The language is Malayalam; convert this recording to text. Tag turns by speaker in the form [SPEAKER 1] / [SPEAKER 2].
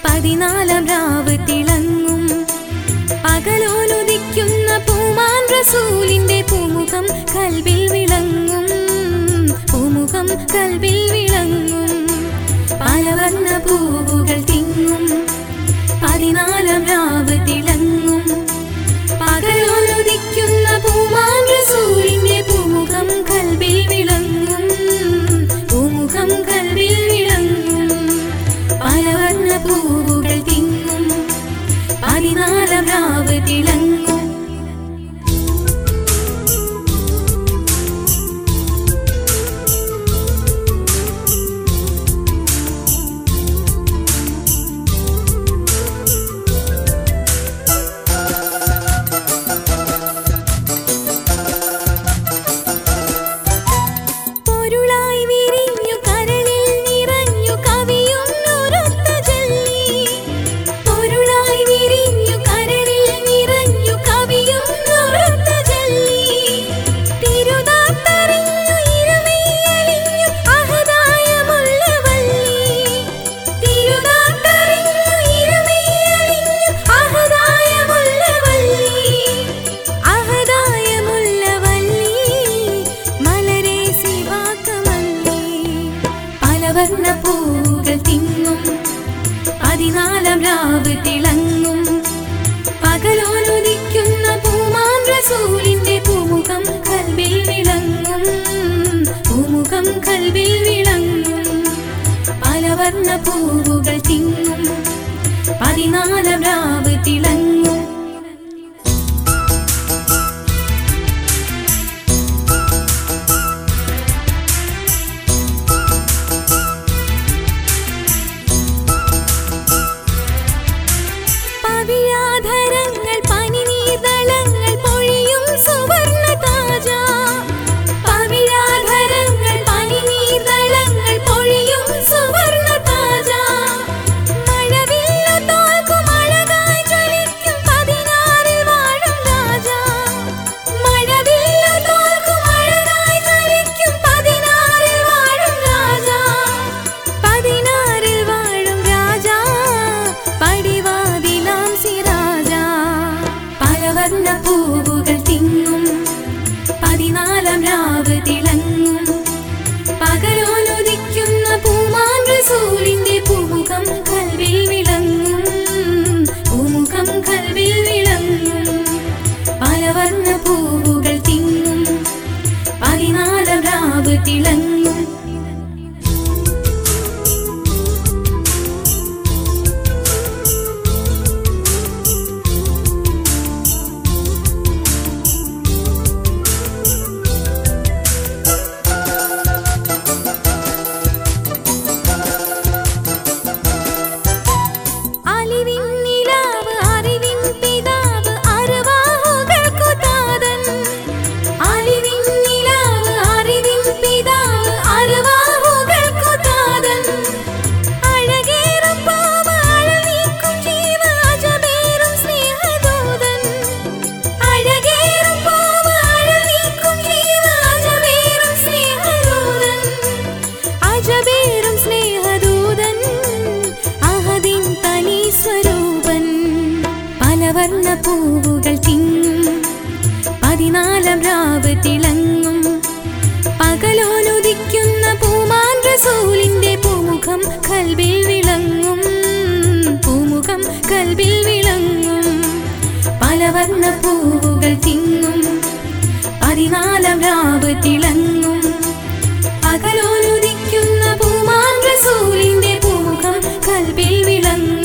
[SPEAKER 1] പതിനാലാം രാവ് തിളങ്ങും പകലോലുദിക്കുന്ന പൂമാൻ റസൂലിന്റെ പൂമുഖം കൽവിൽ വിളങ്ങും പൂമുഖം കൽവിൽ വിളങ്ങും പലവർണ്ണ പൂവുകൾ തിങ്ങും പതിനാലാം രാവ് തിളങ്ങും പകലോലുദിക്കുന്ന പൂമാൻ റസൂലിന്റെ പൂമുഖം കൽവിൽ വിളങ്ങും പൂമുഖം കൽവിൽ വിളങ്ങും പലവർണ്ണ പൂവുകൾ തിങ്ങും പതിനാലാം രാവ് തിളങ്ങും പൊരുളായി വിരിഞ്ഞു കരളിൽ നിറഞ്ഞു കവിയും നൂറൊത്ത ജല്ലി പൊരുളായി വിരിഞ്ഞു കരളിൽ നിറഞ്ഞു കവിയും നൂറൊത്ത ജല്ലി തിരുതാത്തറിഞ്ഞു ഇരുമേയലിഞ്ഞു അഹദായ മുല്ലവല്ലി തിരുതാത്തറിഞ്ഞു ഇരുമേയലിഞ്ഞു അഹദായ മുല്ലവല്ലി അഹദായ മുല്ലവല്ലി മലരെ ശിവാക്കമല്ലി പലവർണ്ണ പൂകൾ തിങ്ങും പതിനാലാം രാവ് തിളങ്ങും പകലോലുദിക്കുന്ന പൂമാൻ റസൂലിന്റെ പൂമുഖം കൽവിൽ വിളങ്ങും പൂമുഖം കൽവിൽ വിളങ്ങും പലവർണ്ണ പൂവുകൾ തിങ്ങും പതിനാലാം രാവ് തിളങ്ങും പവിഴാധരങ്ങൾ പനിനീർദളങ്ങൾ പൊഴിയും സുവർണ്ണ താജ പവിഴാധരങ്ങൾ പനിനീർദളങ്ങൾ പൊഴിയും സുവർണ്ണ താജ മഴവില്ലു തോൽക്കും അഴകായി ജ്വലിക്കും പതിനാറിൽ വാഴും രാജ മഴവില്ലു തോൽക്കും അഴകായി ജ്വലിക്കും പതിനാറിൽ വാഴും രാജ പതിനാറിൽ വാഴും രാജ പടിവാതിലാം സിരാജ പലവർണ്ണ പൂവുകൾ തിങ്ങും പതിനാലാം രാവ് തിളങ്ങും പകലോലുദിക്കുന്ന പൂമാൻ റസൂലിന്റെ പൂമുഖം കൽവിൽ വിളങ്ങും പൂമുഖം കൽവിൽ വിളങ്ങും പലവർണ്ണ പൂവുകൾ തിങ്ങും പതിനാലാം രാവ് തിളങ്ങും അലിവിൻ നിലാവ് അറിവിൻ പിതാവ് അറുവാഹുകൾക്കു താതൻ അലിവിൻ നിലാവ് അറിവിൻ പിതാവ് അറുവാഹുകൾക്കു താതൻ അഴകേറും പാവ് അഴനീക്കും ജീവ അജബേറും സ്നേഹദൂതൻ അഴകേറും പാവ് അഴനീക്കും ജീവ അജബേറും സ്നേഹദൂതൻ അജബേറും സ്നേഹദൂതൻ അഹദിൻ തനി സ്വരൂപൻ പലവർണ്ണ പൂവുകൾ തിങ്ങും പതിനാലാം രാവ് തിളങ്ങും പകലോലുദിക്കുന്ന പൂമാൻ റസൂലിന്റെ പൂമുഖം കൽവിൽ വിളങ്ങും പൂമുഖം കൽവിൽ വിളങ്ങും പലവർണ്ണ പൂവുകൾ തിങ്ങും പതിനാലാം രാവ് തിളങ്ങും പകലോലുദിക്കുന്ന പൂമാൻ റസൂലിന്റെ പൂമുഖം കൽവിൽ വിളങ്ങും